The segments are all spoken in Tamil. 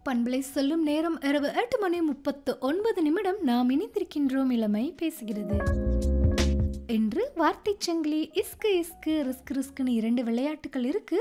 பண்பலை சொல்லும் நேரம் இரவு எட்டு மணி முப்பத்து ஒன்பது நிமிடம் நாம் இணைந்திருக்கின்றோம் இளமை பேசுகிறது இன்று வார்த்தை சங்கிலி இஸ்கு இஸ்கு ரிஸ்க் ரிஸ்க்னு இரண்டு விளையாட்டுகள் இருக்கு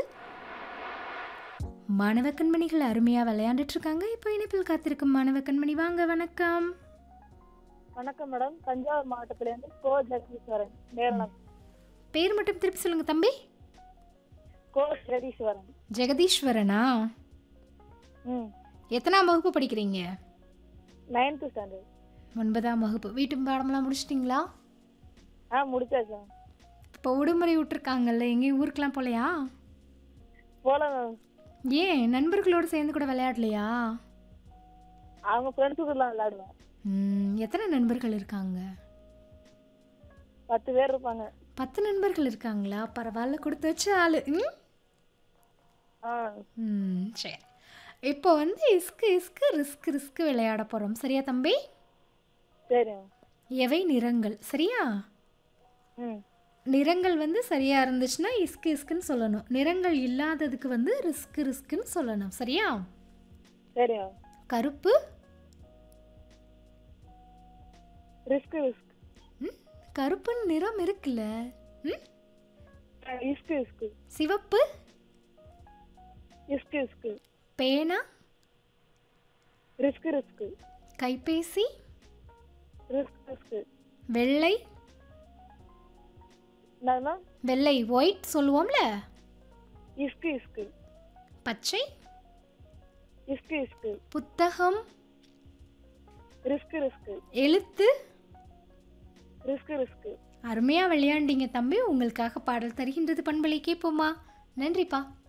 மாணவ கண்மணிகள் அருமையா விளையாண்டுட்டு இருக்காங்க இப்போ இணைப்பில் காத்திருக்கும் மாணவ கண்மணி வாங்க வணக்கம் வணக்கம் மேடம் தஞ்சாவூர் மாவட்டத்திலேருந்து கோ ஜெகதீஸ்வரன் நேரணம் பேர் மட்டும் திருப்பி சொல்லுங்க தம்பி கோ ஜெகதீஸ்வரன் ஜெகதீஸ்வரனா ம் எத்தனாம் வகுப்பு படிக்கிறீங்க நைன்த்து ஸ்டாண்டர்ட் ஒன்பதாம் வகுப்பு வீட்டு பாடமெல்லாம் முடிச்சிட்டிங்களா ஆ முடிச்சாச்சு இப்போ விடுமுறை விட்டுருக்காங்கல்ல எங்கேயும் ஊருக்கெலாம் போகலையா போகலாம் மேம் ஏன் நண்பர்களோடு சேர்ந்து கூட விளையாடலையா அவங்க ஃப்ரெண்ட்ஸுக்குலாம் விளையாடுவேன் ம், எத்தனை நண்பர்கள் இருக்காங்க பத்து பேர் இருப்பாங்க பத்து நண்பர்கள் இருக்காங்களா பரவாயில்ல கொடுத்து வச்ச ஆளு ம் ஆ ம் சரி இப்போ வந்து இஸ்கு இஸ்கு ரிஸ்க் ரிஸ்க் விளையாட போகிறோம் சரியா தம்பி சரி மேம் எவை நிறங்கள் சரியா ம் நிறங்கள் வந்து சரியா இருந்துச்சுன்னா இஸ்கு இஸ்குன்னு சொல்லணும் நிறங்கள் இல்லாததுக்கு வந்து ரிஸ்க் ரிஸ்க்குன்னு சொல்லணும் சரியா சரி மேம் கருப்பு ரிஸ்க் ரிஸ்க் ம் கருப்புன்னு நிறம் இருக்குல்ல ம் இஸ்கு இஸ்கு சிவப்பு இஸ்கு இஸ்கு பேனா ரிஸ்க் ரிஸ்க் கைபேசி ரிஸ்க் ரிஸ்க் வெள்ளை என்ன மேம் வெள்ளை ஒயிட் சொல்லுவோம்ல இஸ்கு இஸ்கு பச்சை இஸ்கு இஸ்கு புத்தகம் ரிஸ்க் ரிஸ்க் எழுத்து ரிஸ்க் ரிஸ்க் அருமையாக விளையாண்டீங்க தம்பி உங்களுக்காக பாடல் தருகின்றது பண்பலை கேட்போமா நன்றிப்பா